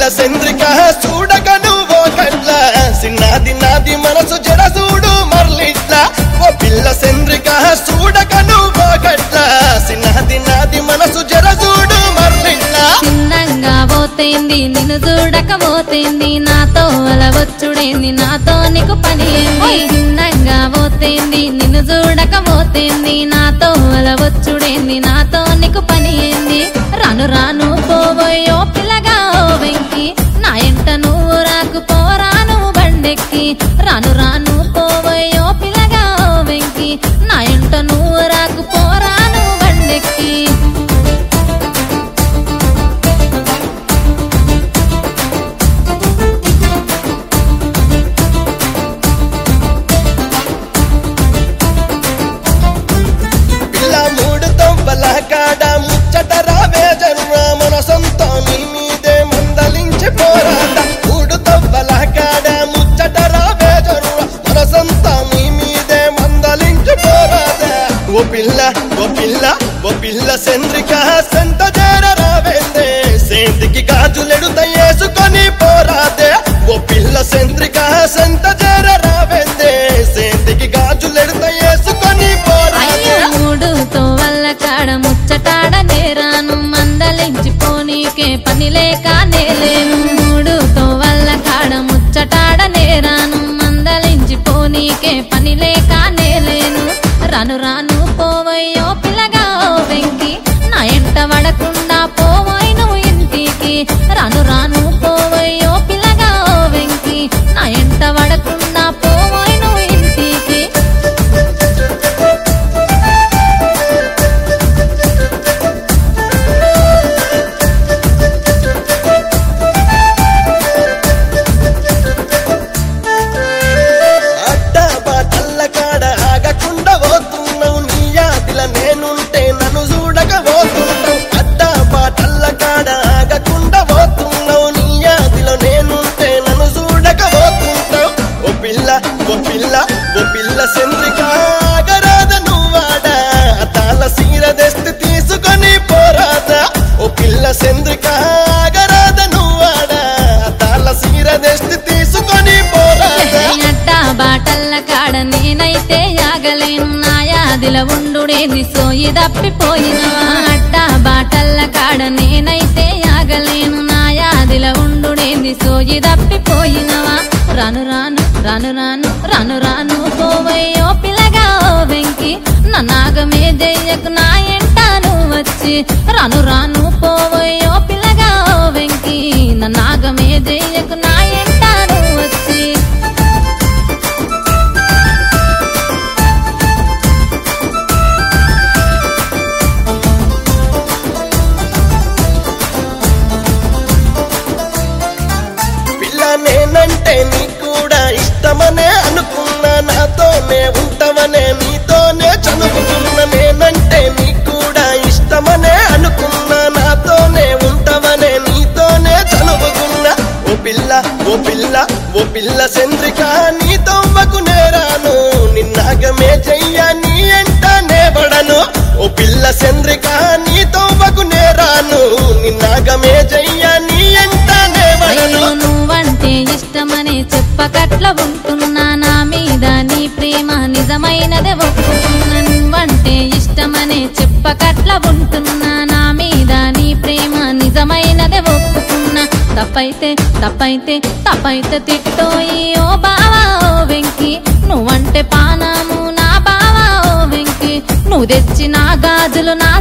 చంద్రిక చూడక నువ్వో కట్ల సిన్నాది నాది మనసు జర చూడు మరలిట్ల ఓ పిల్ల చంద్రిక చూడక నువ్వో కట్ల సిన్నాది నాది మనసు జర చూడు మరలిట్ల చిన్నంగా పోతేంది నిన్ను చూడకపోతేంది నాతో అలవచ్చుడేంది నాతో నీకు పని ఏంది చిన్నంగా పోతేంది నిన్ను చూడకపోతేంది నాతో అలవచ్చుడేంది నాతో నీకు పని ఏంది రాను రాను పోవయ్యో పిల్లగా ఓ వెంకి నా ఎంట నువ్వు రాకు పోరాను బండెక్కి రాను రాను పోవయ్యో పిల్లగా ఓ వెంకి నా ఎంట నువ్వు రాకు పోరాను బండెక్కి పిల్ల మూడు తొంపల కాడ ముచ్చట రావే జన్మ మన సొంత నీ మీదే మందలించి పోరాట మూడు తొంపల కాడ ముచ్చట రావే జన్మ మన సొంత నీ మీదే మందలించి పోరాట ఓ పిల్ల ఓ పిల్ల ఓ పిల్ల చంద్రిక సంత చేర రావేందే సేంతికి గాజులెడుత వేసుకొని పోరాదే ఓ పిల్ల చంద్రిక సంత చేర రావేందే సేంతికి గాజులెడుత వేసుకొని పోరాదే అయ్యో మూడుతో వల్ల కాడ ముచ్చటాడ నేరాను మందలించి పోనీకే పని లేక నేలేను మూడుతో వల్ల కాడ ముచ్చటాడ నేరాను మందలించి పోనీకే పని లేక నేలేను రాను రాను పోవయ్యో పిల్లగా ఓ వెంకి నా ఎంట పడకుండా పోవోయ్ నువ్వు ఇంటికి రాను రాను పోవయ్యో పిల్లగా ఓ వెంకి నా ఎంట పడకుండా పోవోయ్ నువ్వు ఇంటికి అడ్డ బాటల్ల కాడ ఆగకుండా పోతున్నావు నీ యాదిల నేనుంటే నన్ను చూడక పోతున్నావు అడ్డ బాటల్ల కాడ ఆగకుండా పోతున్నావు నీ యాదిల నేనుంటే నన్ను చూడక పోతుంటావు ఓ పిల్ల ఓ పిల్ల ఓ పిల్ల చంద్రిక ఆగరాద నువ్వాడ తాళ సీర తెస్తే తీసుకొని పోరాదా ఓ పిల్ల చంద్రిక ఆగరాద నువ్వాడ తాళ సీర తెస్తే తీసుకొని పోరాదా అట్ట బాటల్ల కాడ నేనైతే యాగలేను నా యాదిల ఉండుడేది సోయి తప్పిపోయినవా అట్ట బాటల్ల కాడ నేనైతే యాగలేను నా యాదిల ఉండుడేది సోయి తప్పిపోయినవా రాను రాను రాను రాను రాను రాను పోవయ్యో పిల్లగా ఓ వెంకి నా నాగమే జయ్యకు నా ఎంటాను వచ్చి రాను రాను పోవయ్యో పిల్లగా ఓ వెంకి నా నాగమే జయ్యకు నా ఎంటాను వచ్చి పిల్ల నేనంటే నీకు కూడా ఇష్టమనే అనుకున్నా నాతోనే ఉంటావనే నీతోనే చదువుకున్నా నేనంటే నీకు కూడా ఇష్టమనే అనుకున్నా నాతోనే ఉంటావనే నీతోనే చదువుకున్నా ఓ పిల్ల ఓ పిల్ల ఓ పిల్ల చంద్రిక నీతో నేరాను నిన్నాగమే చెయ్య నీ ఎంటనే పడను ఓ పిల్ల చంద్రిక నీతో నేరాను నిన్నాగమే చెయ్య నీ ఎంటనే పడను అయ్యో నువ్వంటే ఇష్టమని చెప్పకట్ల ఉంటున్నా నా మీద నీ ప్రేమ నిజమైనదే ఒప్పుకున్నా నువ్వంటే ఇష్టమని చెప్పకట్ల ఉంటున్నా నా మీద నీ ప్రేమ నిజమైనదే ఒప్పుకున్నా తప్పైతే తప్పైతే తప్పైతే తిట్టోయి ఓ బావా ఓ వెంకి నువ్వంటే పానాము నా బావా ఓ వెంకి నువ్వు తెచ్చిన గాజులు నా